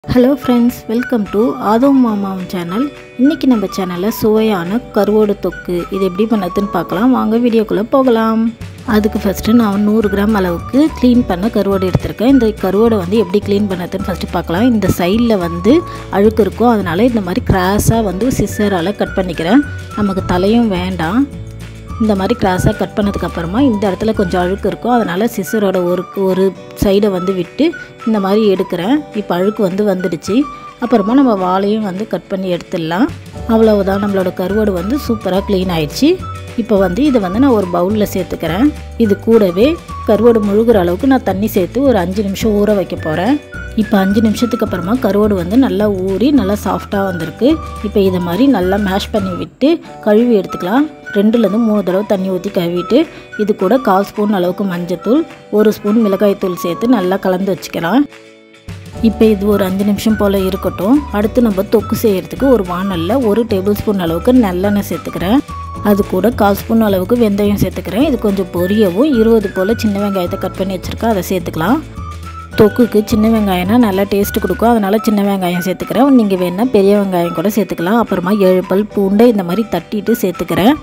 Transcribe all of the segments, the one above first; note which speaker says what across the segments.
Speaker 1: hello friends welcome to Aadhav மாமாவும் channel இன்றைக்கி நம்ம சேனலில் சுவையான கருவோடு தொக்கு இது எப்படி பண்ணதுன்னு பார்க்கலாம் வாங்க வீடியோக்குள்ளே போகலாம் அதுக்கு ஃபஸ்ட்டு நான் நூறு கிராம் அளவுக்கு க்ளீன் பண்ண கருவோடு எடுத்திருக்கேன் இந்த கருவோடை வந்து எப்படி க்ளீன் பண்ணதுன்னு ஃபஸ்ட்டு பார்க்கலாம் இந்த சைடில் வந்து அழுக்கு இருக்கும் அதனால் இந்த மாதிரி கிராஸாக வந்து சிசரால் கட் பண்ணிக்கிறேன் நமக்கு தலையும் வேண்டாம் இந்த மாதிரி கிராஸாக கட் பண்ணதுக்கப்புறமா இந்த இடத்துல கொஞ்சம் அழுக்கு இருக்கும் அதனால் சிசரோட ஒரு ஒரு சைடை வந்து விட்டு இந்த மாதிரி எடுக்கிறேன் இப்போ அழுக்கு வந்து வந்துடுச்சு அப்புறமா நம்ம வாழையும் வந்து கட் பண்ணி எடுத்துடலாம் அவ்வளவுதான் நம்மளோட கருவாடு வந்து சூப்பராக க்ளீன் ஆயிடுச்சு இப்போ வந்து இதை வந்து நான் ஒரு பவுலில் சேர்த்துக்கிறேன் இது கூடவே கருவாடு முழுகிற அளவுக்கு நான் தண்ணி சேர்த்து ஒரு அஞ்சு நிமிஷம் ஊற வைக்க போகிறேன் இப்போ அஞ்சு நிமிஷத்துக்கு அப்புறமா கருவாடு வந்து நல்லா ஊறி நல்லா சாஃப்டாக வந்திருக்கு இப்போ இதை மாதிரி நல்லா மேஷ் பண்ணி விட்டு கழுவி எடுத்துக்கலாம் ரெண்டுலேருந்து மூணு தடவை தண்ணி ஊற்றி கழுவிட்டு இது கூட கால் ஸ்பூன் அளவுக்கு மஞ்சத்தூள் ஒரு ஸ்பூன் மிளகாய்த்தூள் சேர்த்து நல்லா கலந்து வச்சுக்கலாம் இப்போ இது ஒரு அஞ்சு நிமிஷம் போல் இருக்கட்டும் அடுத்து நம்ம தொக்கு செய்கிறதுக்கு ஒரு வானலில் ஒரு டேபிள் ஸ்பூன் அளவுக்கு நல்லெண்ணெய் சேர்த்துக்கிறேன் அது கூட கால் ஸ்பூன் அளவுக்கு வெந்தயம் சேர்த்துக்கிறேன் இது கொஞ்சம் பொரியவும் இருபது போல் சின்ன வெங்காயத்தை கட் பண்ணி வச்சுருக்கேன் அதை சேர்த்துக்கலாம் தொக்குக்கு சின்ன வெங்காயம்னா நல்லா டேஸ்ட் கொடுக்கும் அதனால் சின்ன வெங்காயம் சேர்த்துக்கிறேன் நீங்கள் வேணால் பெரிய வெங்காயம் கூட சேர்த்துக்கலாம் அப்புறமா ஏழு பல் பூண்டை இந்த மாதிரி தட்டிட்டு சேர்த்துக்கிறேன்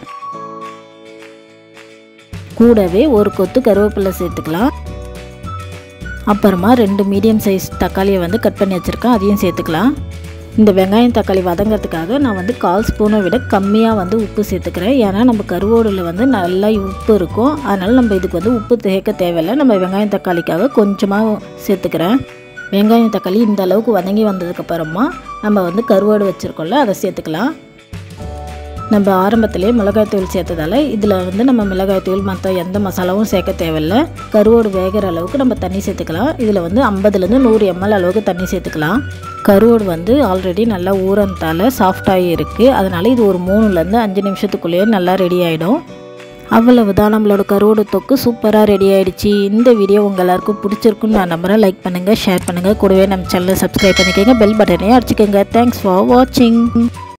Speaker 1: கூடவே ஒரு கொத்து கருவேப்பிலை சேர்த்துக்கலாம் அப்புறமா ரெண்டு மீடியம் சைஸ் தக்காளியை வந்து கட் பண்ணி வச்சுருக்கேன் அதையும் சேர்த்துக்கலாம் இந்த வெங்காயம் தக்காளி வதங்கிறதுக்காக நான் வந்து கால் ஸ்பூனை விட கம்மியாக வந்து உப்பு சேர்த்துக்கிறேன் ஏன்னா நம்ம கருவோடில் வந்து நல்லா உப்பு இருக்கும் அதனால் நம்ம இதுக்கு வந்து உப்பு சேர்க்க தேவையில்லை நம்ம வெங்காயம் தக்காளிக்காக கொஞ்சமாக சேர்த்துக்கிறேன் வெங்காயம் தக்காளி இந்த அளவுக்கு வதங்கி வந்ததுக்கப்புறமா நம்ம வந்து கருவாடு வச்சுருக்கோம்ல அதை சேர்த்துக்கலாம் நம்ம ஆரம்பத்திலே மிளகாய்த்தூள் சேர்த்ததால் இதில் வந்து நம்ம மிளகாய்த்தூள் மற்ற எந்த மசாலாவும் சேர்க்க தேவையில்ல கருவோடு வேகிற அளவுக்கு நம்ம தண்ணி சேர்த்துக்கலாம் இதில் வந்து ஐம்பதுலேருந்து நூறு எம்எல் அளவுக்கு தண்ணி சேர்த்துக்கலாம் கருவோடு வந்து ஆல்ரெடி நல்லா ஊறந்தால் சாஃப்டாகி இருக்குது அதனால் இது ஒரு மூணுலேருந்து அஞ்சு நிமிஷத்துக்குள்ளேயே நல்லா ரெடி ஆகிடும் அவ்வளவுதான் நம்மளோட கருவோட தொக்கு சூப்பராக ரெடி ஆகிடுச்சு இந்த வீடியோ உங்கள் எல்லாருக்கும் பிடிச்சிருக்குன்னு நான் நம்புகிறேன் லைக் பண்ணுங்கள் ஷேர் பண்ணுங்கள் கூடவே நம்ம சேனலை சப்ஸ்கிரைப் பண்ணிக்கோங்க பெல் பட்டனையும் அடிச்சுக்கோங்க தேங்க்ஸ் ஃபார் வாட்சிங்